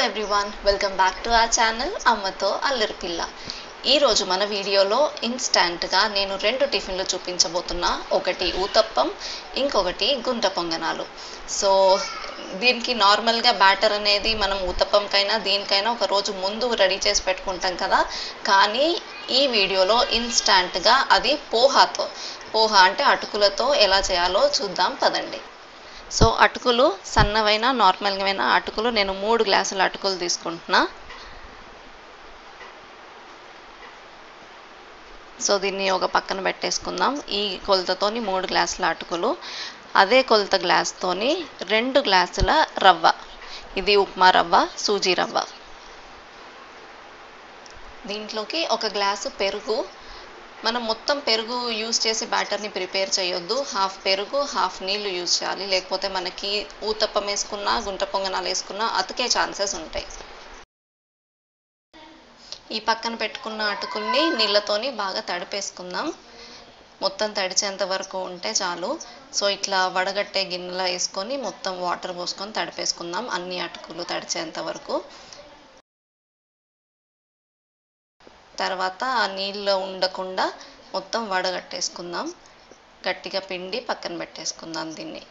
Everyone welcome back to our channel అమ్మతో అల్లరి పిల్ల ఈరోజు మన వీడియోలో ఇన్స్టాంట్గా నేను రెండు టిఫిన్లు చూపించబోతున్నా ఒకటి ఊతప్పం ఇంకొకటి గుంట పొంగనాలు సో దీనికి నార్మల్గా బ్యాటర్ అనేది మనం ఊతప్పంకైనా దీనికైనా ఒక రోజు ముందు రెడీ చేసి పెట్టుకుంటాం కదా కానీ ఈ వీడియోలో ఇన్స్టాంట్గా అది పోహాతో పోహా అంటే అటుకులతో ఎలా చేయాలో చూద్దాం పదండి సో అటుకులు సన్నవైన నార్మల్గా అటుకులు నేను మూడు గ్లాసుల అటుకులు తీసుకుంటున్నా సో దీన్ని ఒక పక్కన పెట్టేసుకుందాం ఈ కొలతతోని మూడు గ్లాసుల అటుకులు అదే కొలత గ్లాస్తోని రెండు గ్లాసుల రవ్వ ఇది ఉప్మా రవ్వ సూజీ రవ్వ దీంట్లోకి ఒక గ్లాసు పెరుగు మనం మొత్తం పెరుగు యూస్ చేసి బ్యాటర్ని ప్రిపేర్ చేయొద్దు హాఫ్ పెరుగు హాఫ్ నీళ్లు యూజ్ చేయాలి లేకపోతే మనకి ఊతప్పం వేసుకున్నా గుంట పొంగనాలు వేసుకున్నా అతికే ఛాన్సెస్ ఉంటాయి ఈ పక్కన పెట్టుకున్న అటుకుల్ని నీళ్ళతోని బాగా తడిపేసుకుందాం మొత్తం తడిచేంత వరకు ఉంటే చాలు సో ఇట్లా వడగట్టే గిన్నెలో వేసుకొని మొత్తం వాటర్ పోసుకొని తడిపేసుకుందాం అన్ని అటుకులు తడిచేంత వరకు తర్వాత ఆ నీళ్ళు ఉండకుండా మొత్తం వడగట్టేసుకుందాం గట్టిగా పిండి పక్కన పెట్టేసుకుందాం దీన్ని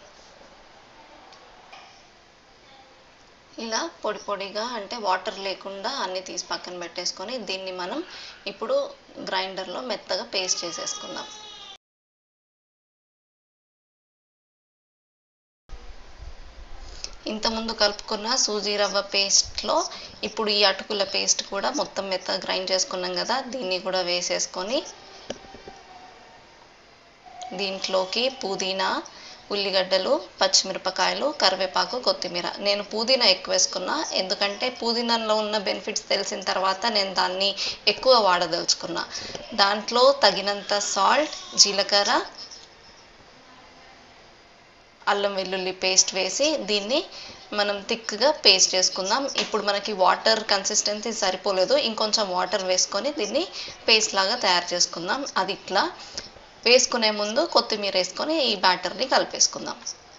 ఇలా పొడి పొడిగా అంటే వాటర్ లేకుండా అన్ని తీసి పక్కన పెట్టేసుకొని దీన్ని మనం ఇప్పుడు గ్రైండర్లో మెత్తగా పేస్ట్ చేసేసుకుందాం ఇంతకుముందు కలుపుకున్న సూజీ రవ్వ పేస్ట్లో ఇప్పుడు ఈ అటుకుల పేస్ట్ కూడా మొత్తం మెత్తగా గ్రైండ్ చేసుకున్నాం కదా దీన్ని కూడా వేసేసుకొని దీంట్లోకి పుదీనా ఉల్లిగడ్డలు పచ్చిమిరపకాయలు కరివేపాకు కొత్తిమీర నేను పుదీనా ఎక్కువ వేసుకున్నా ఎందుకంటే పుదీనాలో ఉన్న బెనిఫిట్స్ తెలిసిన తర్వాత నేను దాన్ని ఎక్కువ వాడదలుచుకున్నా దాంట్లో తగినంత సాల్ట్ జీలకర్ర అల్లం వెల్లుల్లి పేస్ట్ వేసి దీన్ని మనం థిక్గా పేస్ట్ చేసుకుందాం ఇప్పుడు మనకి వాటర్ కన్సిస్టెన్సీ సరిపోలేదు ఇంకొంచెం వాటర్ వేసుకొని దీన్ని పేస్ట్ లాగా తయారు చేసుకుందాం అది ఇట్లా వేసుకునే ముందు కొత్తిమీర వేసుకొని ఈ బ్యాటర్ని కలిపేసుకుందాం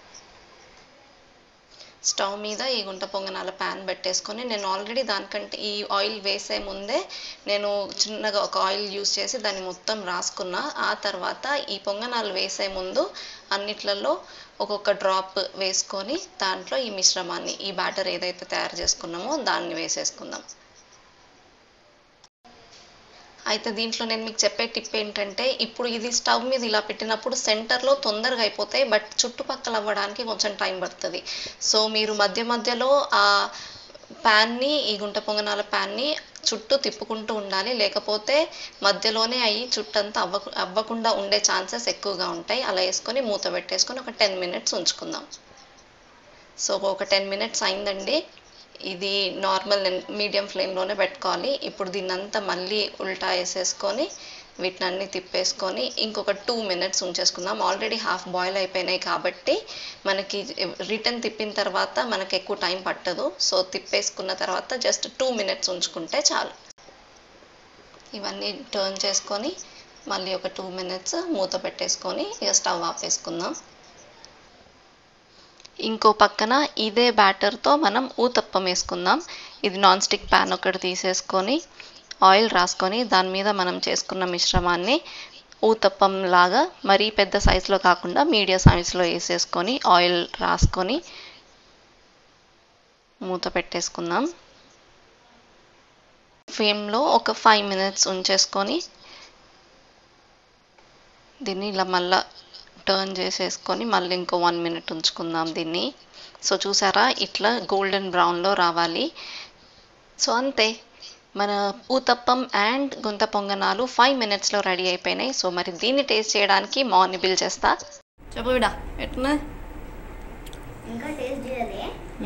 స్టవ్ మీద ఈ గుంట పొంగనాల ప్యాన్ పెట్టేసుకొని నేను ఆల్రెడీ దానికంటే ఈ ఆయిల్ వేసే ముందే నేను చిన్నగా ఒక ఆయిల్ యూస్ చేసి దాన్ని మొత్తం రాసుకున్నా ఆ తర్వాత ఈ పొంగనాలు వేసే ముందు అన్నిట్లలో ఒక్కొక్క డ్రాప్ వేసుకొని దాంట్లో ఈ మిశ్రమాన్ని ఈ బ్యాటర్ ఏదైతే తయారు చేసుకున్నామో దాన్ని వేసేసుకుందాం అయితే దీంట్లో నేను మీకు చెప్పే టిప్ ఏంటంటే ఇప్పుడు ఇది స్టవ్ మీద ఇలా పెట్టినప్పుడు సెంటర్లో తొందరగా అయిపోతాయి బట్ చుట్టుపక్కల అవ్వడానికి కొంచెం టైం పడుతుంది సో మీరు మధ్య మధ్యలో ఆ ప్యాన్ని ఈ గుంట పొంగనాల ప్యాన్ని చుట్టూ తిప్పుకుంటూ ఉండాలి లేకపోతే మధ్యలోనే అయ్యి చుట్టంతా అవ్వ అవ్వకుండా ఉండే ఛాన్సెస్ ఎక్కువగా ఉంటాయి అలా వేసుకొని మూత పెట్టేసుకొని ఒక టెన్ మినిట్స్ ఉంచుకుందాం సో ఒక టెన్ మినిట్స్ అయిందండి ఇది నార్మల్ మీడియం ఫ్లేమ్లోనే పెట్టుకోవాలి ఇప్పుడు దీన్నంతా మళ్ళీ ఉల్టా వేసేసుకొని వీటిని అన్ని తిప్పేసుకొని ఇంకొక టూ మినిట్స్ ఉంచేసుకుందాం ఆల్రెడీ హాఫ్ బాయిల్ అయిపోయినాయి కాబట్టి మనకి రిటర్న్ తిప్పిన తర్వాత మనకి ఎక్కువ టైం పట్టదు సో తిప్పేసుకున్న తర్వాత జస్ట్ టూ మినిట్స్ ఉంచుకుంటే చాలు ఇవన్నీ టర్న్ చేసుకొని మళ్ళీ ఒక టూ మినిట్స్ మూత పెట్టేసుకొని ఇక స్టవ్ ఆపేసుకుందాం ఇంకో పక్కన ఇదే బ్యాటర్తో మనం ఊతప్పం వేసుకుందాం ఇది నాన్ స్టిక్ ప్యాన్ ఒకటి తీసేసుకొని ఆయిల్ రాసుకొని దాని మీద మనం చేసుకున్న మిశ్రమాన్ని ఊతప్పం లాగా మరీ పెద్ద సైజులో కాకుండా మీడియం సైజులో వేసేసుకొని ఆయిల్ రాసుకొని మూత పెట్టేసుకుందాం ఫ్లేమ్లో ఒక ఫైవ్ మినిట్స్ ఉంచేసుకొని దీన్ని ఇలా మళ్ళా టర్న్ చేసేసుకొని మళ్ళీ ఇంకో వన్ మినిట్ ఉంచుకుందాం దీన్ని సో చూసారా ఇట్లా గోల్డెన్ బ్రౌన్లో రావాలి సో అంతే మన ఊతప్పం అండ్ గుంత పొంగనాలు ఫైవ్ మినిట్స్లో రెడీ అయిపోయినాయి సో మరి దీన్ని టేస్ట్ చేయడానికి మార్ని బిల్ చేస్తా చెప్పు విడా ఎట్లా ఇంకా టేస్ట్ చేయలే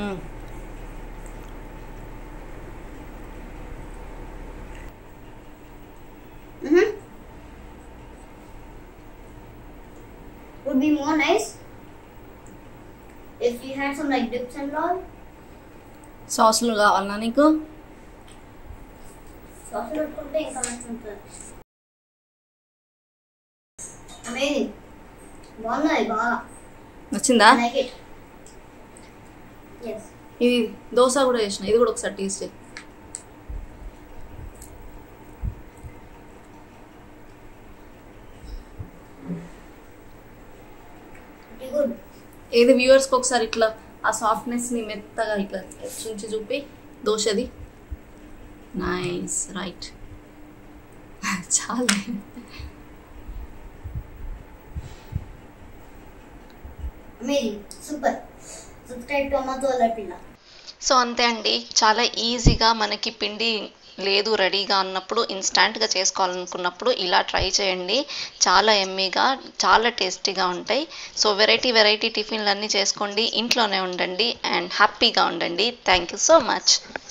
Would be more nice if you had some like dips and all. సాసులు కావాలన్నా నీకు సాస్ పెట్టుకుంటే ఇంకా మంచి ఉంటుంది అమేజింగ్ బాగున్నది బాగా నచ్చిందా లైక్ ఇట్ ఎస్ ఇది దోశ కూడా చేసిన ఇది కూడా ఒకసారి టేస్ట్ చేయి Pretty good. ఏది వ్యూవర్స్కి ఒకసారి ఇట్లా ఆ సాఫ్ట్నెస్ని మెత్తగా ఇట్లా చుంచి చూపి దోశది నైస్ రైట్ చాలా Amazing. Super. Subscribe to Amatu Alapilla. So అంతే అండి చాలా ఈజీగా మనకి పిండి లేదు రెడీగా అన్నప్పుడు ఇన్స్టాంట్గా చేసుకోవాలనుకున్నప్పుడు ఇలా ట్రై చేయండి చాలా ఎమ్మీగా చాలా టేస్టీగా ఉంటాయి సో వెరైటీ వెరైటీ టిఫిన్లు అన్నీ చేసుకోండి ఇంట్లోనే ఉండండి అండ్ హ్యాపీగా ఉండండి థ్యాంక్ యూ సో మచ్